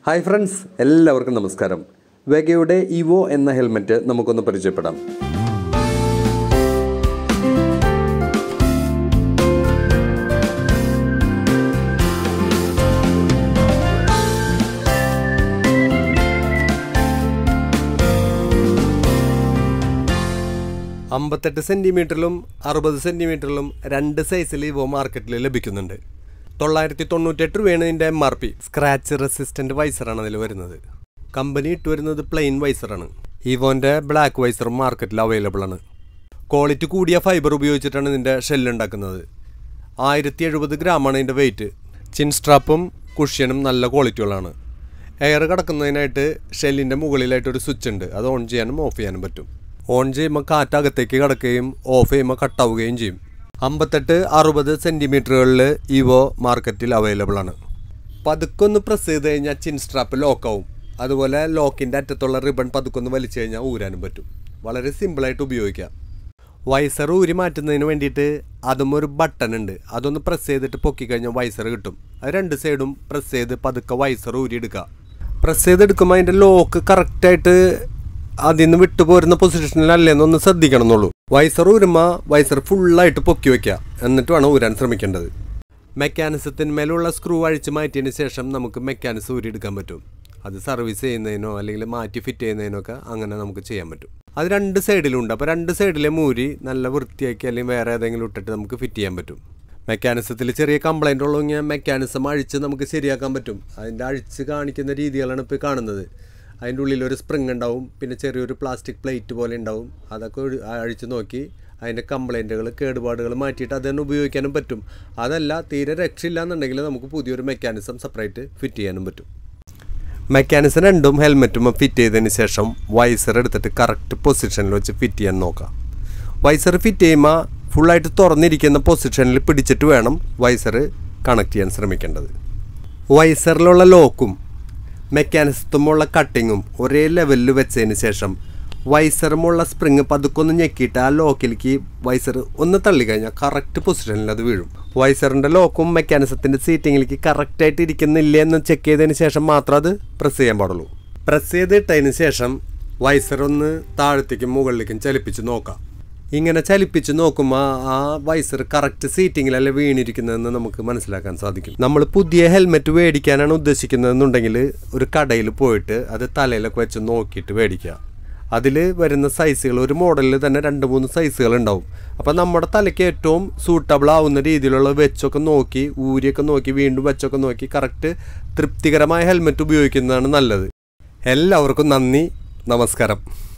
hi friends എല്ലാവർക്കും നമസ്കാരം വെഗയുടെ Evo എന്ന ഹെൽമെറ്റ് നമുക്കൊന്ന് പരിചയപ്പെടാം അമ്പത്തെട്ട് സെൻറ്റിമീറ്ററിലും അറുപത് സെൻറ്റിമീറ്ററിലും രണ്ട് സൈസിൽ ഇവോ മാർക്കറ്റിൽ ലഭിക്കുന്നുണ്ട് തൊള്ളായിരത്തി തൊണ്ണൂറ്റെട്ട് രൂപയാണ് ഇതിൻ്റെ M R P scratch resistant വൈസറാണ് അതിൽ വരുന്നത് കമ്പനി ഇട്ട് വരുന്നത് പ്ലെയിൻ വൈസറാണ് ഇവോൻ്റെ ബ്ലാക്ക് വൈസർ മാർക്കറ്റിൽ അവൈലബിൾ ആണ് ക്വാളിറ്റി കൂടിയ ഫൈബർ ഉപയോഗിച്ചിട്ടാണ് ഇതിൻ്റെ ഷെല്ലുണ്ടാക്കുന്നത് ആയിരത്തി എഴുപത് ഗ്രാമാണ് ഇതിൻ്റെ വെയിറ്റ് ചിൻ സ്ട്രാപ്പും കുഷ്യനും നല്ല ക്വാളിറ്റികളാണ് എയർ കിടക്കുന്നതിനായിട്ട് ഷെല്ലിൻ്റെ മുകളിലായിട്ട് ഒരു സ്വിച്ച് ഉണ്ട് അത് ഓൺ ചെയ്യാനും ഓഫ് ചെയ്യാനും പറ്റും ഓൺ ചെയ്യുമ്പോൾ കാറ്റ് അകത്തേക്ക് കിടക്കുകയും ഓഫ് ചെയ്യുമ്പോൾ കട്ടാവുകയും ചെയ്യും അമ്പത്തെട്ട് അറുപത് സെൻറ്റിമീറ്ററുകളിൽ ഇവോ മാർക്കറ്റിൽ അവൈലബിൾ ആണ് പതുക്കൊന്ന് പ്രസ് ചെയ്ത് കഴിഞ്ഞാൽ ചിൻ സ്ട്രാപ്പ് ലോക്കാവും അതുപോലെ ലോക്കിൻ്റെ അറ്റത്തുള്ള റിബൺ പതുക്കൊന്ന് വലിച്ചു കഴിഞ്ഞാൽ ഊരാനും പറ്റും വളരെ സിമ്പിളായിട്ട് ഉപയോഗിക്കാം വൈസർ ഊരി മാറ്റുന്നതിന് വേണ്ടിയിട്ട് അതും ഒരു ബട്ടൺ ഉണ്ട് അതൊന്ന് പ്രസ് ചെയ്തിട്ട് പൊക്കി കഴിഞ്ഞാൽ വൈസർ കിട്ടും അത് രണ്ട് സൈഡും പ്രസ് ചെയ്ത് പതുക്കെ വൈസർ ഊരി എടുക്കുക പ്രസ് ചെയ്തെടുക്കുമ്പോൾ അതിൻ്റെ ലോക്ക് കറക്റ്റായിട്ട് അതിൽ നിന്ന് വിട്ടു പോരുന്ന പൊസിഷനിലല്ലേന്നൊന്ന് ശ്രദ്ധിക്കണം എന്നുള്ളൂ വൈസർ ഊരുമ്പോൾ വൈസർ ഫുള്ളായിട്ട് പൊക്കി വയ്ക്കുക എന്നിട്ട് വേണം ഊരാൻ ശ്രമിക്കേണ്ടത് മെക്കാനിസത്തിന്മേലുള്ള സ്ക്രൂ അഴിച്ച് മാറ്റിയതിന് ശേഷം നമുക്ക് മെക്കാനിസം ഊരിയെടുക്കാൻ പറ്റും അത് സർവീസ് ചെയ്യുന്നതിനോ അല്ലെങ്കിൽ മാറ്റി ഫിറ്റ് ചെയ്യുന്നതിനോ ഒക്കെ അങ്ങനെ നമുക്ക് ചെയ്യാൻ പറ്റും അത് രണ്ട് സൈഡിലുണ്ട് അപ്പോൾ രണ്ട് സൈഡിലെ മൂരി നല്ല വൃത്തിയാക്കി അല്ലെങ്കിൽ വേറെ ഏതെങ്കിലും ഇട്ടിട്ട് നമുക്ക് ഫിറ്റ് ചെയ്യാൻ പറ്റും മെക്കാനിസത്തിൽ ചെറിയ കംപ്ലൈൻ്റ് ഉള്ളതെങ്കിൽ മെക്കാനിസം അഴിച്ച് നമുക്ക് ശരിയാക്കാൻ പറ്റും അതിൻ്റെ അഴിച്ച് കാണിക്കുന്ന രീതികളാണ് ഇപ്പോൾ കാണുന്നത് അതിൻ്റെ ഉള്ളിൽ ഒരു സ്പ്രിങ് ഉണ്ടാവും പിന്നെ ചെറിയൊരു പ്ലാസ്റ്റിക് പ്ലേറ്റ് പോലെ ഉണ്ടാവും അതൊക്കെ ഒരു- അഴിച്ച് നോക്കി അതിൻ്റെ കംപ്ലൈൻറ്റുകൾ കേടുപാടുകൾ മാറ്റിയിട്ട് അത് തന്നെ ഉപയോഗിക്കാനും പറ്റും അതല്ല തീരെ രക്ഷയില്ല എന്നുണ്ടെങ്കിൽ നമുക്ക് പുതിയൊരു മെക്കാനിസം സെപ്പറേറ്റ് ഫിറ്റ് ചെയ്യാനും പറ്റും മെക്കാനിസം രണ്ടും ഹെൽമെറ്റും ഫിറ്റ് ചെയ്തതിന് ശേഷം വൈസർ എടുത്തിട്ട് കറക്റ്റ് പൊസിഷനിൽ വെച്ച് ഫിറ്റ് ചെയ്യാൻ നോക്കാം വൈസർ ഫിറ്റ് ചെയ്യുമ്പോൾ ഫുള്ളായിട്ട് തുറന്നിരിക്കുന്ന പൊസിഷനിൽ പിടിച്ചിട്ട് വേണം വൈസർ കണക്ട് ചെയ്യാൻ ശ്രമിക്കേണ്ടത് വൈസറിലുള്ള ലോക്കും മെക്കാനിസത്തുമുള്ള കട്ടിങ്ങും ഒരേ ലെവലിൽ വെച്ചതിന് ശേഷം വൈസറുമുള്ള സ്പ്രിങ് പതുക്കൊന്ന് ഞെക്കിയിട്ട് ആ ലോക്കിലേക്ക് വൈസർ ഒന്ന് തള്ളിക്കഴിഞ്ഞാൽ കറക്റ്റ് പൊസിഷനിൽ അത് വീഴും വൈസറിൻ്റെ ലോക്കും മെക്കാനിസത്തിൻ്റെ സീറ്റിങ്ങിലേക്ക് കറക്റ്റായിട്ട് ഇരിക്കുന്നില്ല എന്ന് ചെക്ക് ചെയ്തതിന് ശേഷം മാത്രം അത് പ്രസ് ചെയ്യാൻ പാടുള്ളൂ പ്രസ് ചെയ്തിട്ടതിന് ശേഷം വൈസർ ഒന്ന് താഴത്തേക്കും മുകളിലേക്കും ചലിപ്പിച്ച് നോക്കാം ഇങ്ങനെ ചലിപ്പിച്ച് നോക്കുമ്പോൾ ആ വൈസർ കറക്റ്റ് സീറ്റിങ്ങിലല്ല വീണിരിക്കുന്നതെന്ന് നമുക്ക് മനസ്സിലാക്കാൻ സാധിക്കും നമ്മൾ പുതിയ ഹെൽമെറ്റ് മേടിക്കാനാണ് ഉദ്ദേശിക്കുന്നതെന്നുണ്ടെങ്കിൽ ഒരു കടയിൽ പോയിട്ട് അത് തലയിലൊക്കെ വെച്ച് നോക്കിയിട്ട് മേടിക്കുക അതിൽ വരുന്ന സൈസുകൾ ഒരു മോഡലിൽ തന്നെ രണ്ട് മൂന്ന് സൈസുകൾ ഉണ്ടാവും അപ്പോൾ നമ്മുടെ തലയ്ക്ക് ഏറ്റവും സൂട്ടബിൾ ആവുന്ന രീതിയിലുള്ള വെച്ചൊക്കെ നോക്കി ഊരിയൊക്കെ നോക്കി വീണ്ടും വെച്ചൊക്കെ നോക്കി കറക്റ്റ് തൃപ്തികരമായ ഹെൽമെറ്റ് ഉപയോഗിക്കുന്നതാണ് നല്ലത് എല്ലാവർക്കും നന്ദി നമസ്കാരം